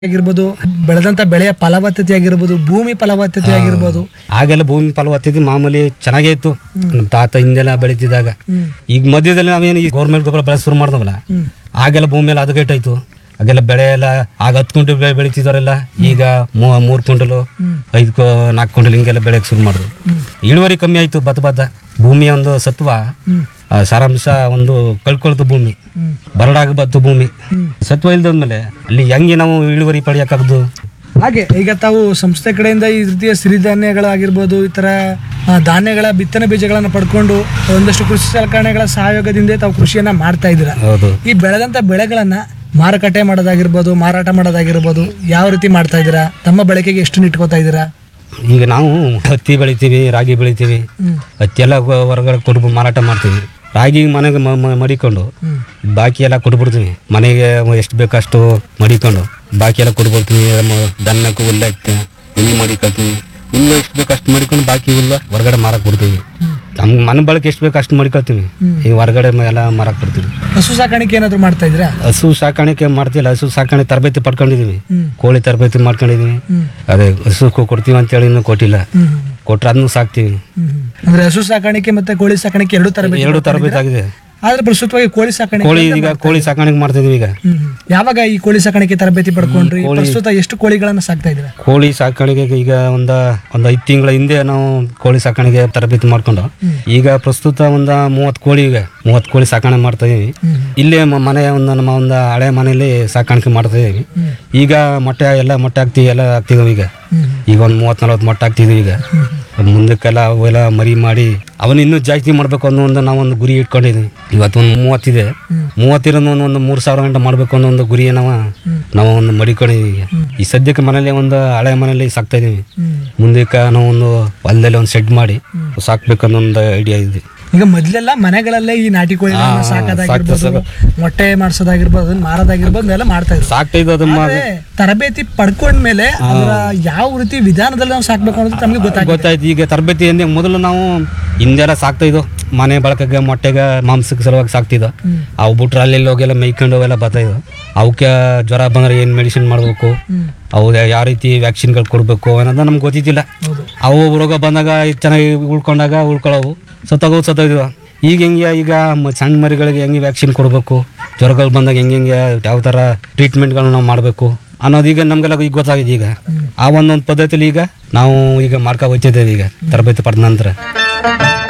ಆಗಿರ್ಬೋದು ಬೆಳೆದಂತ ಬೆಳೆಯ ಫಲವತ್ತತೆ ಆಗಿರ್ಬೋದು ಭೂಮಿ ಫಲವತ್ತತೆ ಆಗಿರ್ಬೋದು ಆಗೆಲ್ಲ ಭೂಮಿ ಫಲವತ್ತತೆ ಮಾಮೂಲಿ ಚೆನ್ನಾಗೇ ಇತ್ತು ನಮ್ಮ ತಾತ ಹಿಂದೆಲ್ಲ ಬೆಳೀತಿದ್ದಾಗ ಹ್ಮ್. ಈಗ ಮಧ್ಯದಲ್ಲಿ ನಾವೇನು ಈ ಗೌರ್ಮೆಂಟ್ ಗೊಬ್ಬರ ಬೆಳೆ ಶುರು ಮಾಡಿದ್ವಲ್ಲ ಹ್ಮ್. ಆಗೆಲ್ಲ ಭೂಮಿ ಎಲ್ಲ ಹದಗೆಟ್ಟಾಯ್ತು ಆಗೆಲ್ಲ ಬೆಳೆ ಎಲ್ಲ ಆಗ ಹತ್ತು ಕ್ವಿಂಟಲ್ ಬೆಳೆ ಬೆಳೀತಿದಾರೆಲ್ಲ ಈಗ ಮೂ- ಮೂರು ಕ್ವಿಂಟಲು ಐದು ಕೊ- ನಾಲ್ಕು ಕ್ವಿಂಟಲ್ ಹಿಂಗೆಲ್ಲ ಬೆಳೆಯಕ್ಕೆ ಶುರು ಮಾಡಿದ್ರು ಇಳುವರಿ ಕಮ್ಮಿ ಆಯ್ತು ಭತ್ತ ಭತ್ತ ಭೂಮಿಯ ಒಂದು ಸತ್ವ ಹ್ಮ್. ಆ, ಸಾರಾಂಶ ಒಂದು ಕಳ್ಕೊಳ್ತು ಭೂಮಿ ಹ್ಮ್. ಬರಡಾಗ ಬತ್ತು ಭೂಮಿ ಸತ್ವ ಇಲ್ದಂದ್ಮೇಲೆ ಅಲ್ಲಿ ಹೆಂಗೆ ನಾವು ಇಳುವರಿ ಪಡೆಯೋಕ್ಕಾಗದು ಹಾಗೆ ಈಗ ತಾವು ಸಂಸ್ಥೆ ಕಡೆಯಿಂದ ಈ ರೀತಿಯ ಸಿರಿಧಾನ್ಯಗಳಾಗಿರ್ಬೋದು ಈ ತರ ಆ, ಧಾನ್ಯಗಳ ಬಿತ್ತನೆ ಬೀಜಗಳನ್ನ ಪಡ್ಕೊಂಡು ಒಂದಷ್ಟು ಕೃಷಿ ಸಲಕರಣೆಗಳ ಸಹಯೋಗದಿಂದ ತಾವು ಕೃಷಿಯನ್ನ ಮಾಡ್ತಾ ಇದ್ದೀರಾ ಹೌದು ಈ ಬೆಳೆದಂತ ಬೆಳೆಗಳನ್ನ ಮಾರುಕಟ್ಟೆ ಮಾಡೋದಾಗಿರ್ಬೋದು ಮಾರಾಟ ಮಾಡೋದಾಗಿರ್ಬೋದು ಯಾವ ರೀತಿ ಮಾಡ್ತಾ ಇದ್ದೀರಾ ತಮ್ಮ ಬಳಕೆಗೆ ಎಷ್ಟು ಇಟ್ಕೋತಾ ಇದ್ದೀರಾ ಈಗ ನಾವು ಹತ್ತಿ ಬೆಳಿತೀವಿ ರಾಗಿ ಬೆಳಿತೀವಿ ಹ್ಮ್. ಹತ್ತಿ ಎಲ್ಲ ಹೊ- ಹೊರಗಡೆ ಕೊಟ್ಟು ಮಾರಾಟ ಮಾಡ್ತೀವಿ ರಾಗಿ ಮನೆಗೆ ಮ- ಮ- ಮಡಿಕೊಂಡು ಹ್ಮ್. ಬಾಕಿ ಎಲ್ಲ ಕೊಟ್ಬಿಡ್ತೀವಿ ಮನೆಗೆ ಎಷ್ಟು ಬೇಕಷ್ಟು ಮಡಿಕೊಂಡು ಬಾಕಿ ಎಲ್ಲ ಕೊಟ್ಬಿಡ್ತೀವಿ ಮ- ದನಕ್ಕೆ ಹುಲ್ಲು ಹಾಕ್ತೀವಿ ಹುಲ್ಲು ಮಡಿಕೊಳ್ತೀವಿ ಹುಲ್ಲು ಎಷ್ಟು ಬೇಕು ಅಷ್ಟು ಮಡಿಕೊಂಡು ಬಾಕಿ ಹುಲ್ಲು ಹೊರಗಡೆ ಮಾರಕ್ಕೆ ಬಿಡ್ತೀವಿ ನಮ್ಗೆ ಮನೆ ಬಳಕೆ ಎಷ್ಟು ಬೇಕು ಅಷ್ಟು ಮಡಿಕೊಳ್ತೀವಿ ಈ ಹೊರಗಡೆ ಮ- ಎಲ್ಲ ಮಾರಕ್ಕೆ ಬಿಡ್ತೀವಿ ಹಸು ಸಾಕಾಣಿಕೆ ಏನಾದ್ರು ಮಾಡ್ತಾ ಇದ್ದೀರಾ ಹಸು ಸಾಕಾಣಿಕೆ ಮಾಡ್ತಿಲ್ಲ ಹಸು ಸಾಕಾಣಿಕೆ ತರಬೇತಿ ಪಡ್ಕೊಂಡಿದೀವಿ ಹ್ಮ್. ಕೋಳಿ ತರಬೇತಿ ಮಾಡ್ಕೊಂಡಿದೀವಿ ಹ್ಮ್. ಅದೇ ಹಸು ಕೊ- ಕೊಡ್ತೀವಿ ಅಂತೇಳಿ ಇನ್ನೂ ಕೊಟ್ಟಿಲ್ಲ ಹ್ಮ್. ಕೊಟ್ರೆ ಅದನ್ನು ಸಾಕ್ತೀವಿ ಹ್ಮ್. ಅಂದ್ರೆ ಹಸು ಸಾಕಾಣಿಕೆ ಮತ್ತೆ ಕೋಳಿ ಸಾಕಾಣಿಕೆ ಎರಡು ತರಬೇತಿ ಎರಡು ತರಬೇತಿ ಆಗಿದೆ ಆದ್ರೆ ಪ್ರಸ್ತುತವಾಗಿ ಕೋಳಿ ಸಾಕಾಣಿಕೆ ಕೋಳಿ ಈಗ ಕೋಳಿ ಸಾಕಾಣಿಕೆ ಮಾಡ್ತಿದೀವಿ ಈಗ ಹ್ಮ್. ಯಾವಾಗ ಈ ಕೋಳಿ ಸಾಕಾಣಿಕೆ ತರಬೇತಿ ಪಡ್ಕೊಂಡ್ರಿ ಪ್ರಸ್ತುತ ಎಷ್ಟು ಕೋಳಿಗಳನ್ನ ಸಾಕ್ತಾ ಇದ್ದೀರಾ ಕೋಳಿ ಸಾಕಾಣಿಕೆಗೆ ಈಗ ಒಂದ ಒಂದ್ ಐದು ತಿಂಗಳ ಹಿಂದೆ ನಾವು ಕೋಳಿ ಸಾಕಾಣಿಕೆ ತರಬೇತಿ ಮಾಡ್ಕೊಂಡು ಈಗ ಪ್ರಸ್ತುತ ಒಂದ ಮೂವತ್ತು ಕೋಳಿ ಈಗ ಮೂವತ್ತು ಕೋಳಿ ಸಾಕಾಣೆ ಮಾಡ್ತಾ ಇದೀವಿ ಹ್ಮ್. ಇಲ್ಲೇ ಮ- ಮನೆ ಒಂದು ನಮ್ಮ ಒಂದು ಹಳೆ ಮನೆಯಲ್ಲಿ ಸಾಕಾಣಿಕೆ ಮಾಡ್ತಾ ಇದೀವಿ ಈಗ ಮೊಟ್ಟೆ ಎಲ್ಲ ಮೊಟ್ಟೆ ಹಾಕ್ತಿವಿ ಎಲ್ಲ ಹಾಕ್ತಿದೀವಿ ಈಗ ಹ್ಮ್. ಈಗ ಒಂದು ಮೂವತ್ತು ನಲ್ವತ್ತು ಮೊಟ್ಟೆ ಹಾಕ್ತಿದೀವಿ ಈಗ ಮುಂದಕ್ಕೆಲ್ಲ ಅವೆಲ್ಲ ಮರಿ ಮಾಡಿ ಅವನ್ನ ಇನ್ನೂ ಜಾಸ್ತಿ ಮಾಡ್ಬೇಕು ಅನ್ನೋ ಒಂದು ನಾವೊಂದು ಗುರಿ ಇಟ್ಕೊಂಡಿದ್ವಿ ಇವತ್ತು ಒಂದು ಮೂವತ್ತಿದೆ ಮೂವತ್ತಿರೋದು ಒಂದು ಒಂದು ಮೂರು ಸಾವಿರ ಗಂಟೆ ಮಾಡ್ಬೇಕು ಅನ್ನೋ ಒಂದು ಗುರಿ ನಾವು ನಾವು ಒಂದು ಮಡಿಕೊಂಡಿದೀವಿ ಈಗ ಈ ಸದ್ಯಕ್ಕೆ ಮನೇಲಿ ಒಂದು ಹಳೆ ಮನೇಲಿ ಸಾಕ್ತಾ ಇದೀವಿ ಹ್ಮ್. ಮುಂದಕ್ಕೆ ನಾವು ಒಂದು ಹೊಲದಲ್ಲಿ ಒಂದು ಸೆಡ್ ಮಾಡಿ ಸಾಕ್ಬೇಕು ಅನ್ನೋ ಒಂದು ಐಡಿಯಾ ಇದೆ ಈಗ ಮೊದ್ಲೆಲ್ಲ ಮನೆಗಳಲ್ಲೇ ಈ ನಾಟಿ ಕೋಳಿಗಳನ್ನ ಸಾಕೋದಾಗಿರ್ಬೋದು ಮೊಟ್ಟೆ ಮಾಡ್ಸೋದಾಗಿರ್ಬೋದು ಅದನ್ನ ಮಾರೋದಾಗಿರ್ಬೋದು ಎಲ್ಲ ಮಾಡ್ತಾ ಇದ್ರು ಸಾಕ್ತಾ ಇದ್ದು ಮ- ಆದ್ರೆ ತರಬೇತಿ ಪಡ್ಕೊಂಡ್ಮೇಲೆ ಅದರ ಯಾವ ರೀತಿ ವಿಧಾನದಲ್ಲಿ ನಾವು ಸಾಕ್ಬೇಕು ಅನ್ನೋದು ತಮಗೆ ಗೊತ್ತಾಗುತ್ತೆ ಗೊತ್ತಾಯ್ತು ಈಗ ತರಬೇತಿ ಎಂದೇ ಮೊದಲು ನಾವು ಹಿಂದೆಲ್ಲ ಸಾಕ್ತಾ ಇದ್ದು ಮನೆ ಬಳಕೆಗೆ ಮೊಟ್ಟೆಗೆ ಮಾಂಸಕ್ಕೆ ಸಲುವಾಗಿ ಸಾಕ್ತಿದ್ದು ಅವು ಬಿಟ್ರೆ ಅಲ್ಲಿ ಹೋಗೆಲ್ಲ ಮೇಯ್ಕೊಂಡು ಅವೆಲ್ಲ ಬರ್ತಾ ಇದ್ವು ಅವಕ್ಕೆ ಜ್ವರ ಬಂದ್ರೆ ಏನು ಮೆಡಿಸಿನ್ ಮಾಡಬೇಕು ಹ್ಮ್. ಅವು ಯಾವ ರೀತಿ ವ್ಯಾಕ್ಸಿನ್ಗಳು ಕೊಡಬೇಕು ಅನ್ನೋದು ನಮ್ಗೆ ಗೊತ್ತಿದ್ದಿಲ್ಲ ಹೌದು ಅವು ರೋಗ ಬಂದಾಗ ಇದ್ ಚೆನ್ನಾಗಿ ಉಳ್ಕೊಂಡಾಗ ಉಳ್ಕೊಳ್ಳೋವು ಸತ್ತೋಗವು ಸತ್ತೋಗಿದ್ವು ಈಗ ಹೆಂಗೆ ಈಗ ಮ- ಸಣ್ಣ ಮರಿಗಳಿಗೆ ಹೆಂಗೆ ವ್ಯಾಕ್ಸಿನ್ ಕೊಡಬೇಕು ಜ್ವರಗಳು ಬಂದಾಗ ಹೆಂಗೆ ಹೆಂಗೆ ಯಾವ ಥರ ಟ್ರೀಟ್ಮೆಂಟ್ಗಳನ್ನ ನಾವು ಮಾಡಬೇಕು ಅನ್ನೋದು ಈಗ ನಮಗೆಲ್ಲ ಈಗ ಗೊತ್ತಾಗಿದೆ ಈಗ ಆ ಒಂದೊಂದು ಪದ್ಧತಿಲಿ ಈಗ ನಾವು ಈಗ ಮಾಡ್ಕೊ ಹೋಗ್ತಿದ್ದೇವೆ ಈಗ ತರಬೇತಿ ಪಡೆದ ನಂತರ